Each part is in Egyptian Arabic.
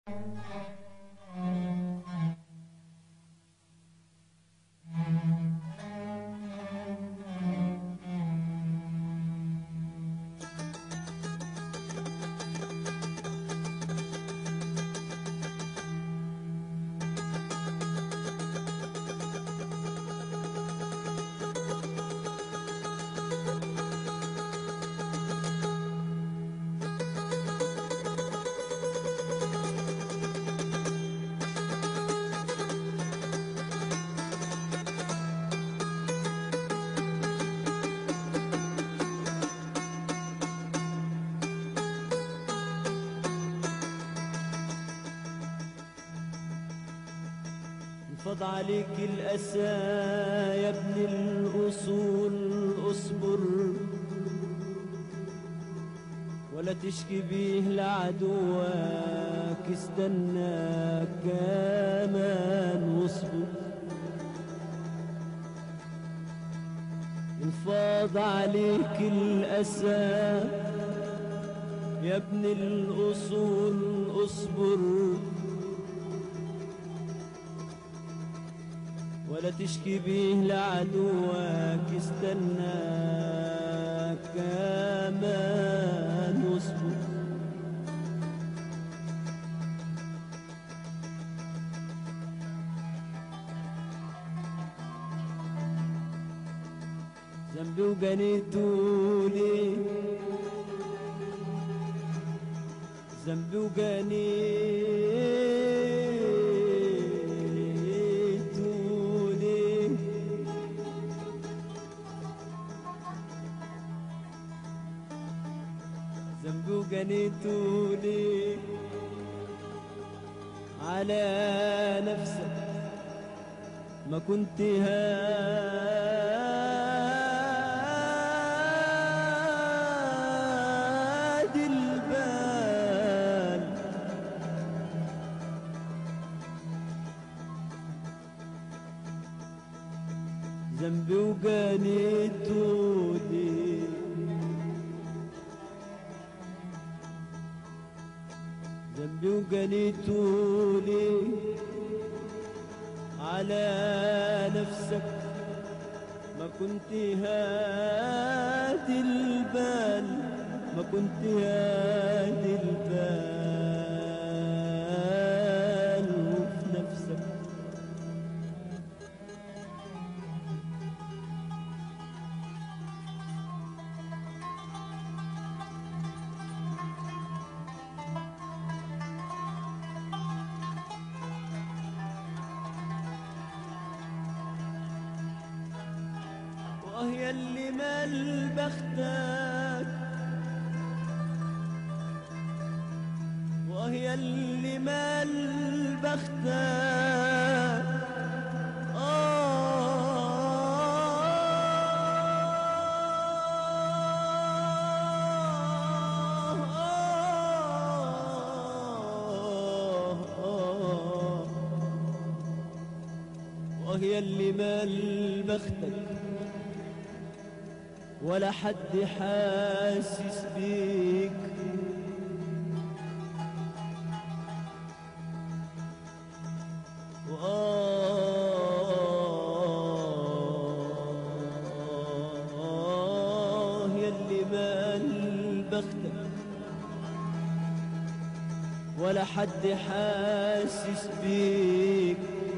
انفض عليك الأسى يا ابن الأصول اصبر ولا تشكي بيه لعدوك استنى كمان واصبر انفاض عليك الأسى يا ابن الأصول اصبر ولا تشكي بيه لعدوك استنى كمان واصبر ذنبي وجنيته ليه ذنبي وجنيته ليه ذنبي وجنيته ليه على نفسك ما كنت هادي البال ذنبي وجانيته ليه ذنبي وجانيته ليه على نفسك ما كنت هادي البال ما كنت هادي البال وفي نفسك وهي اللي مال بختك وهي اللي مال بختك وهي اللي مال بختك ولا حد حاسس بيك وآه يلي مال بختك ولا حد حاسس بيك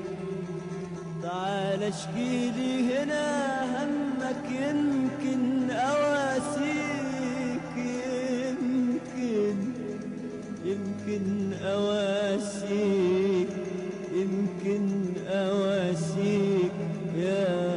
تعال اشكي لي هنا همك يمكن اواسيك يمكن يمكن اواسيك يمكن اواسيك يا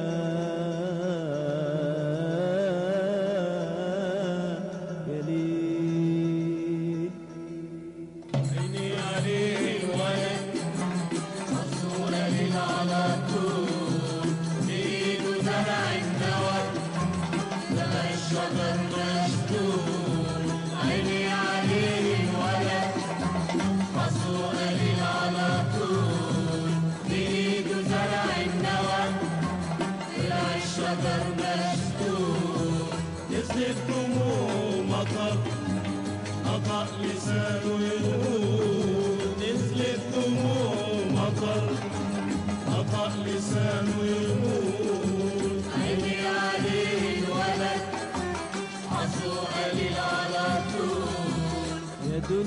يا ليل عيني عليه الولد مصورة ليل على طول بإيده زرع النوى زرع الشجر مشدود عيني عليه الولد مصورة ليل على طول بإيده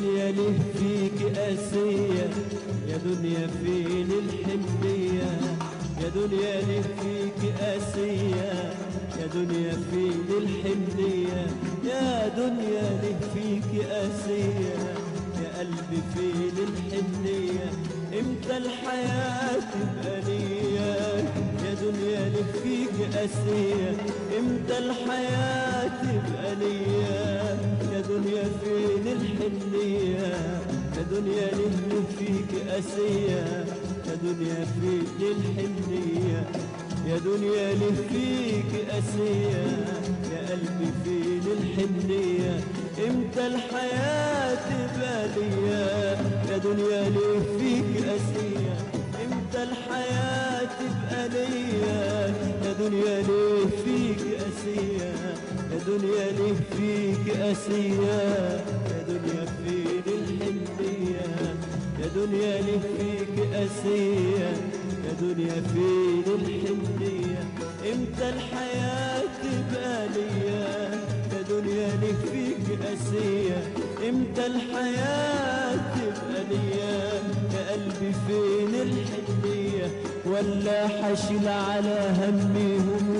دنيا ليه فيك قاسية يا دنيا فين الحنية يا دنيا ليه فيك قاسية يا دنيا فين الحنية يا دنيا ليه فيك قاسية يا قلبي فين الحنية امتى الحياة تبقى ليا يا دنيا ليه فيك قاسية امتى الحياة تبقى ليا يا دنيا فين الحنية يا دنيا ليه فيك قاسية يا دنيا فين الحنية يا دنيا ليه فيك قاسية يا قلبي فين الحنية امتى الحياة تبقى ليا يا دنيا ليه فيك قاسية امتى الحياة تبقى ليا يا دنيا ليه فيك قاسية يا دنيا ليه فيك قاسية يا دنيا فين الحنية يا دنيا ليه فيك قاسية يا دنيا فين الحنية امتى الحياة تبقى ليا يا دنيا ليه فيك قاسية امتى الحياة تبقى ليا يا قلبي فين الحنية ولا حشيل على همي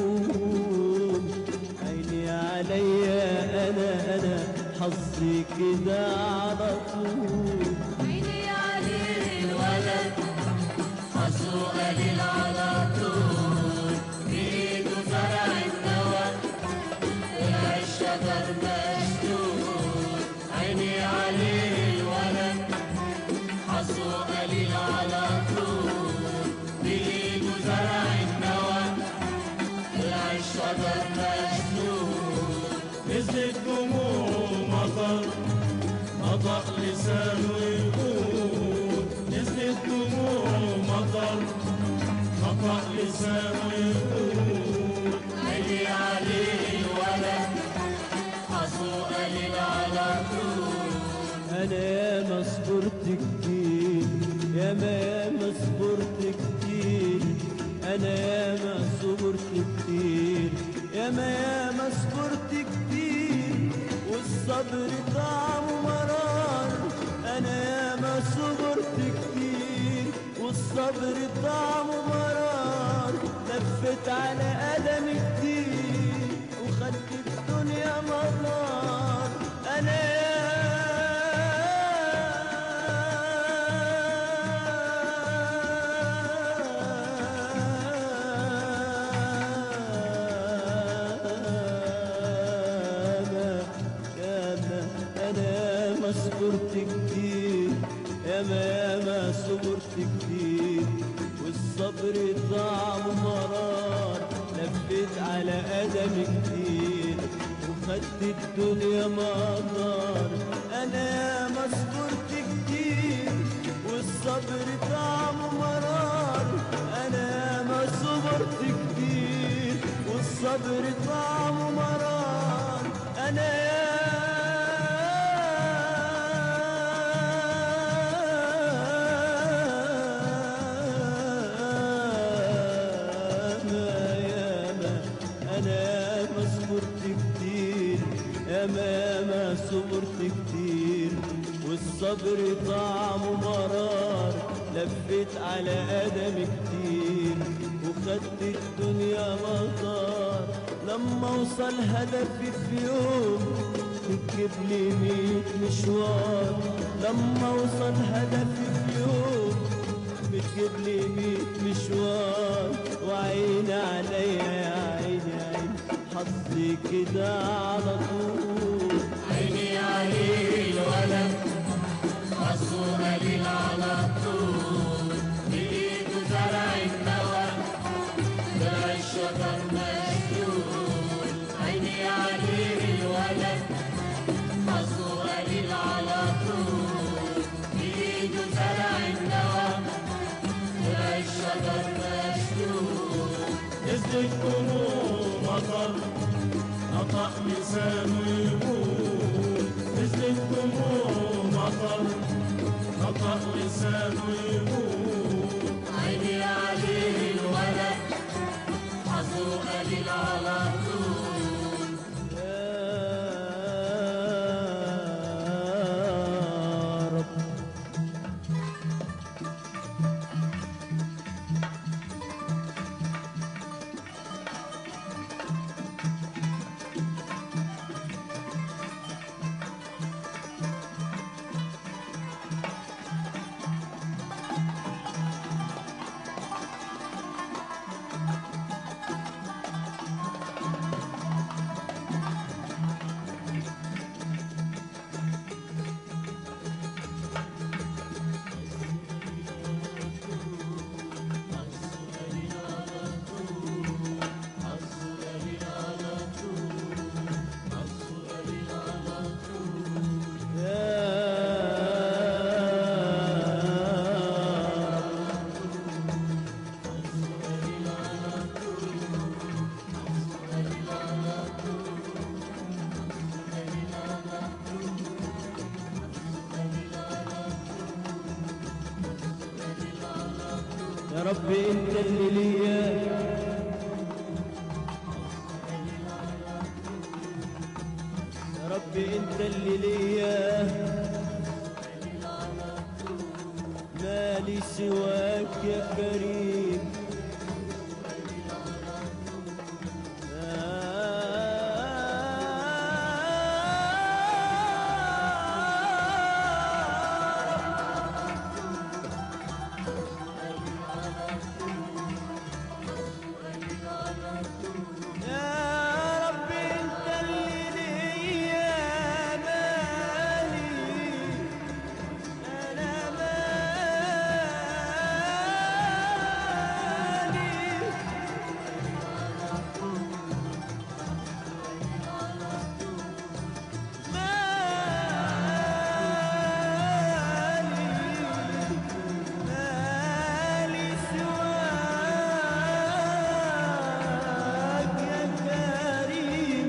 هموم عيني عليا انا انا حظي كده على طول عيني عليه الولد حظه قليل على طول بإيده زرع النوى طلع الشجر مشدود عيني عليه الولد حظه قليل على طول بإيده زرع النوى طلع الشجر مشدود نزلت دموع مطر نطق لسانه يقول نزلت دموع مطر نطق لسانه يقول عيني عليه الولد حظه قليل على طول انا ياما صبرت كتير ياما ياما صبرت كتير انا ياما صبرت كتير ياما ياما صبرت كتير والصبر طعمه مرار انا ياما صبرت كتير والصبر طعمه مرار لفت على قدمي كتير وخدت الدنيا مرار انا ياما ياما انا ما صبرت كتير ياما ياما صبرت كتير والصبر طعمه مرار لفيت على قدمي كتير وخدت الدنيا مطار انا ياما صبرت كتير والصبر طعمه مرار انا ياما صبرت كتير والصبر طعمه مرار انا ياما ياما انا ياما صبرت كتير ياما ياما صبرت كتير والصبر طعمه مرار لفيت على قدمي كتير وخدت الدنيا مطار لما اوصل هدفي في يوم تجيب لي ميت مشوار لما اوصل هدفي في يوم بتجيب لي ميت مشوار وعيني عليا يا عيني عيني حظي كده على طول عيني عليه الولد حظه قليل على طول بإيده زرع النوى طلع الشجر مشدود عيني عليه الولد حظه قليل على طول بإيده زرع النوى طلع الشجر مشدود نزلت دموع مطر نطق لسانه يقول نزلت دموع مطر نطق لسانه يقول عيني عليه الولد حظه قليل على طول يا رب انت اللي ليا يا رب انت اللي ليا مالي سواك يا كريم يا رب انت اللي ليا مالي انا مالي مالي مالي سواك يا كريم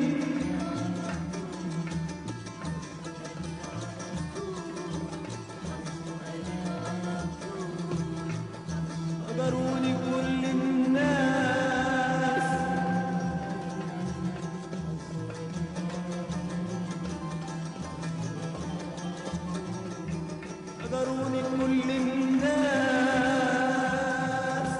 قدروني كل الناس قدروني كل الناس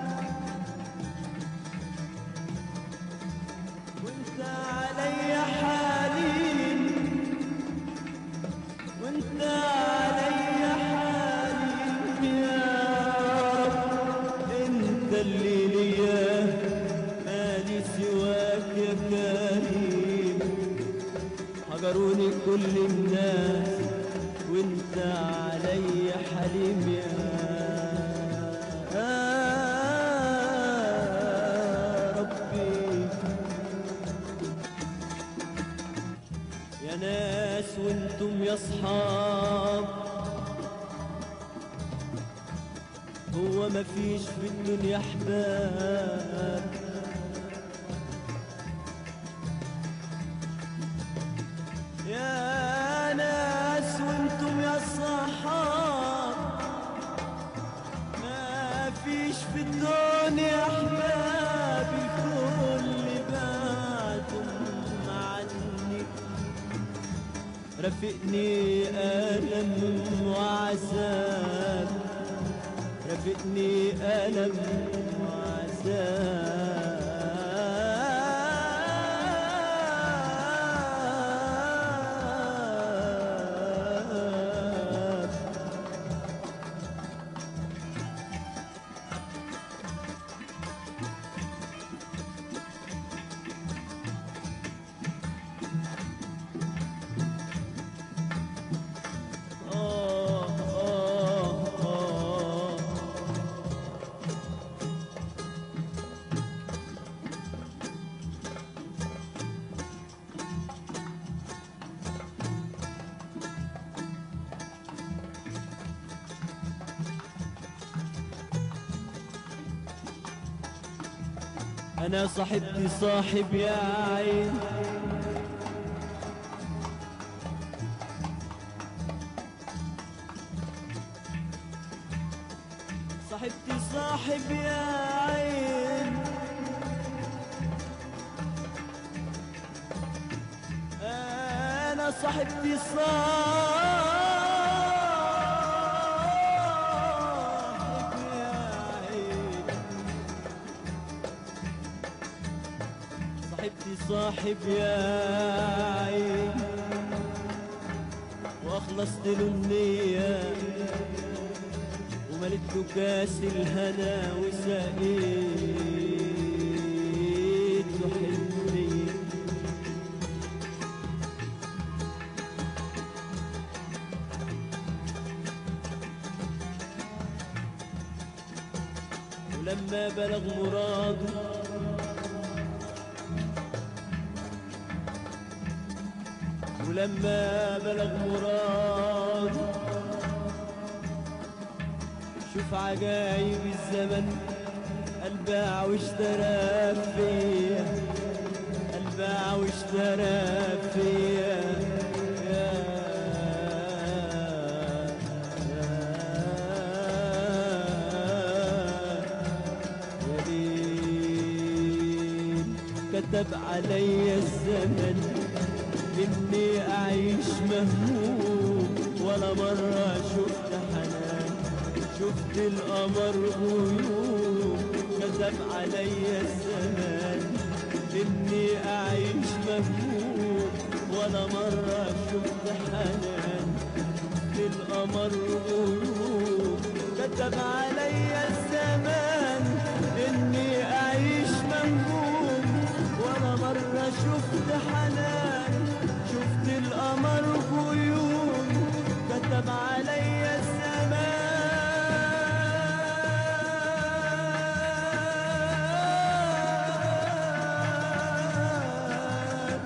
وانت علي حالين وانت علي حالين يا رب انت اللي ليا مالي سواك يا كريم حجروني كل الناس وانت علي حليم يا ربي يا ناس وانتم يا اصحاب هو مفيش في الدنيا احباب يا ناس وانتم يا صحاب ما فيش في الدنيا احباب الكل بعدهم عني رافقني ألم وعذاب رافقني ألم وعذاب آه آه آه أنا صاحبتي صاحب يا عين صاحبتي صاحب يا عين أنا صاحبتي صاحب يا عين صاحبتي صاحب يا عين واخلصت له النية ومليت له كاس الهنا وسقيت له حنية ولما بلغ مراده ولما بلغ مراده شوف عجايب الزمن الباع واشترى فيا الباع واشترى فيا يا كتب علي الزمن إني أعيش مهموم ولا مرة شفت حنان شفت القمر غيوم كتب علي الزمان إني أعيش مهموم ولا مرة شفت حنان القمر غيوم كتب علي الزمان إني أعيش مهموم ولا مرة شفت حنان شفت القمر غيوم كتب علي الزمان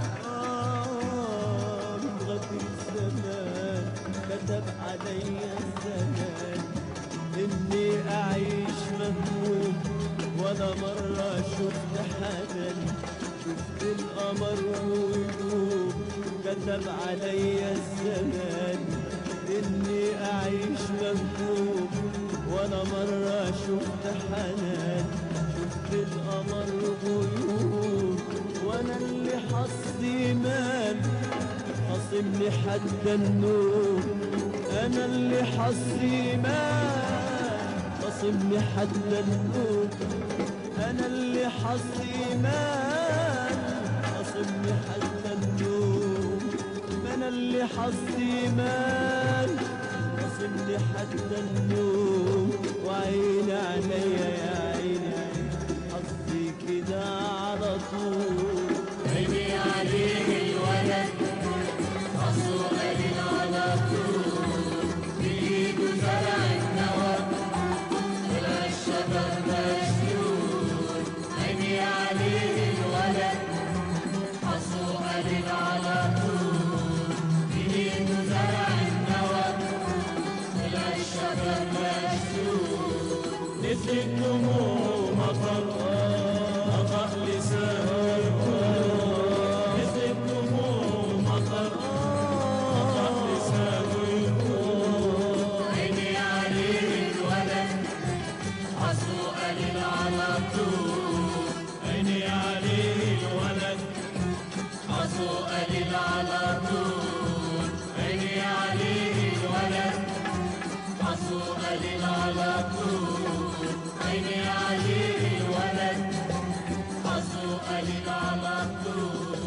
آه من غدر الزمان كتب علي الزمان إني أعيش مهموم ولا مرة شفت حدا شفت القمر ويدوب كتب علي الزمان إني أعيش مهموم ولا مرة شفت حنان شفت القمر غيوب وأنا اللي حظي مال خصمني حتى النوم انا اللي حظي مال خصمني حتى النوم انا اللي حظي مال خصمني حتى النوم انا اللي حظي مال خصمني حتى النوم وعيني عليا يا عيني عيني حظي كده على طول عيني عليه الولد خصوم على طول بإيده زرع النوى طلع الشجر مشلول عيني عليه الولد خصوم على طول بإيده زرع النوى طلع الشجر مشلول نزلت دموع مطر مطر لسانه نزلت دموع مطر مطر لسانه عيني عليه الولد حصو قليل على طول عيني عليه الولد حصو قليل على طول عيني عليه الولد حصو قليل على طول عيني عليه الولد حصو قليل على طول